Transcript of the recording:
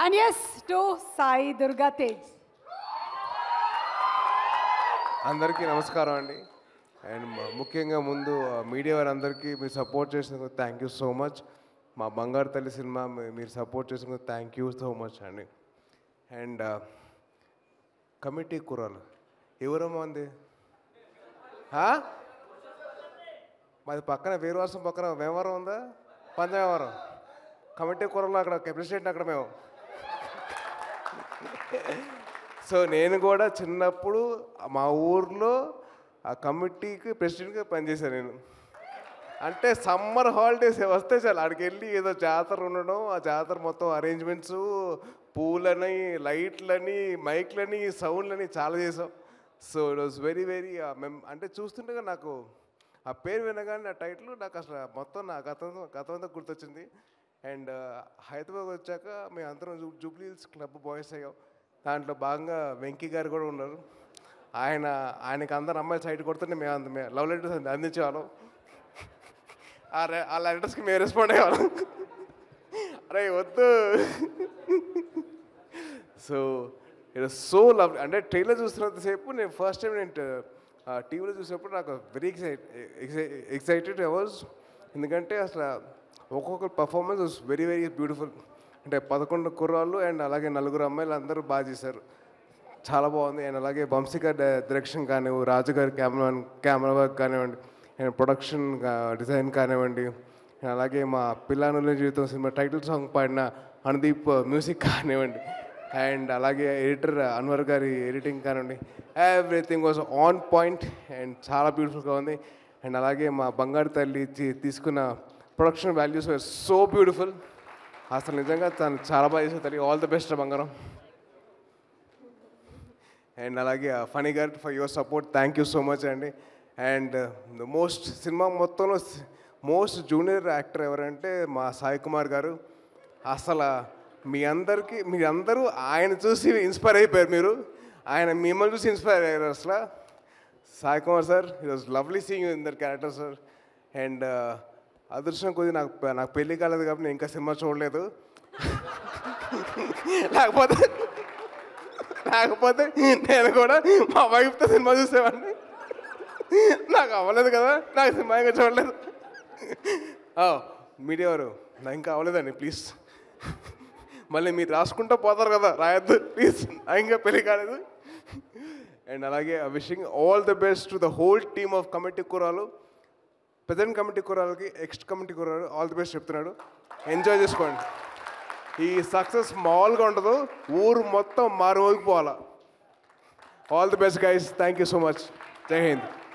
And yes, to Sai Durga Tej. అందరికీ నమస్కారం అండి అండ్ మ- ముఖ్యంగా ముందు మీడియా వారందరికీ మీరు సపోర్ట్ చేసినందుకు థ్యాంక్ యూ సో మచ్ మా బంగారు తల్లి సినిమా మీ- మీరు సపోర్ట్ చేసినందుకు థ్యాంక్ యూ సో మచ్ అండి అండ్ కమిటీ కుర్రాలు ఎవరమ్మా ఉంది ఆ? మాది పక్కన వీరవాసం పక్కన వ్యవహారం ఉందా పంచవ్యవహారం కమిటీ కూరలో అక్కడ ప్రెసిడెంట్ అక్కడ మేము సో నేను కూడా చిన్నప్పుడు మా ఊర్లో ఆ కమిటీకి ప్రెసిడెంట్గా పనిచేశాను నేను అంటే సమ్మర్ హాలిడేస్ వస్తే చాలు అక్కడికి వెళ్ళి ఏదో జాతర ఉండడం ఆ జాతర మొత్తం అరేంజ్మెంట్స్ పూలని లైట్లని మైక్లని సౌండ్లని చాలా చేసాం so it was very very మెమ్ అంటే చూస్తుంటే నాకు ఆ పేరు వినగానే ఆ టైటిల్ నాకు అసలు మొత్తం నా గతం గతం అంతా గుర్తొచ్చింది అండ్ హైదరాబాద్ వచ్చాక మేము అందరం జూ జూబ్లీ హిల్స్ క్లబ్ బాయ్స్ అయ్యాం దాంట్లో భాగంగా వెంకీ గారు కూడా ఉన్నారు ఆయన ఆయనకి అందరు అమ్మాయిలు సైడ్ కొడుతుంటే మేము అంత మేము లవ్ లెటర్స్ అందించేవాళ్ళం ఆ రె- ఆ లెటర్స్కి మేము రెస్పాండ్ అయ్యేవాళ్ళం అరే వద్దు సో ఇట్ సో లవ్ అంటే ట్రైలర్ చూస్తున్నంతసేపు నేను ఫస్ట్ టైం నేను టీవీలో చూసినప్పుడు నాకు వెరీ ఎక్సైట్ ఎక్సైటెడ్ అవర్స్ ఎందుకంటే అసలు ఒక్కొక్క performance was very very beautiful అంటే పదకొండు కుర్రాళ్ళు అండ్ అలాగే నలుగురు అమ్మాయిలు అందరూ బాగా చేశారు చాలా బాగుంది అండ్ అలాగే వంశీ గారి డైరెక్షన్ కానివ్వు రాజు గారి కెమెరా కెమెరా వర్క్ కానివ్వండి అండ్ ప్రొడక్షన్ డిజైన్ కానివ్వండి and అలాగే మా పిల్లానుల జీవితం సినిమా టైటిల్ సాంగ్ పాడిన అనుదీప్ మ్యూజిక్ కానివ్వండి అండ్ అలాగే ఎడిటర్ అన్వర్ గారి ఎడిటింగ్ కానివ్వండి everything was on point and చాలా బ్యూటిఫుల్గా ఉంది అండ్ అలాగే మా బంగారు తల్లి తీ- తీసుకున్న ప్రొడక్షన్ వాల్యూస్ సో బ్యూటిఫుల్ అసలు నిజంగా తను చాలా బాగా చేసే తల్లి ఆల్ ద బెస్ట్ బంగారం అండ్ అలాగే ఫనీ గారు for your support thank you so much అండి అండ్ ద మోస్ట్ సినిమా మొత్తంలో మోస్ట్ జూనియర్ యాక్టర్ ఎవరంటే మా సాయి కుమార్ గారు అసలు మీ అందరికీ మీ అందరూ ఆయన చూసి ఇన్స్పైర్ అయిపోయారు మీరు ఆయన మిమ్మల్ని చూసి ఇన్స్పైర్ అయ్యారు అసలు Sai Kumar sir it was lovely seeing in their character sir and అదృష్టం కొద్ది నాకు నాకు పెళ్లి కాలేదు కాబట్టి నేను ఇంకా సినిమా చూడలేదు లేకపోతే లేకపోతే నేను కూడా మా వైఫ్తో సినిమా చూసేవాడిని నాకు అవ్వలేదు కదా నాకు సినిమా ఇంకా చూడలేదు మీడియా వారు నాకు ఇంకా అవ్వలేదండి ప్లీజ్ మళ్ళీ మీరు రాసుకుంటూ పోతారు కదా రాయొద్దు ప్లీజ్ నాకు ఇంకా పెళ్లి కాలేదు అండ్ అలాగే wishing all the best to the whole team of committee కూరాలు ప్రజెంట్ కమిటీ కూరాలకి ఎక్స్ట్ కమిటీ కూరాలు ఆల్ ది బెస్ట్ చెప్తున్నాడు ఎంజాయ్ చేసుకోండి ఈ సక్సెస్ మామూలుగా ఉండదు ఊరు మొత్తం మారుమోగిపోవాలా all the best guys thank you so much Jai Hind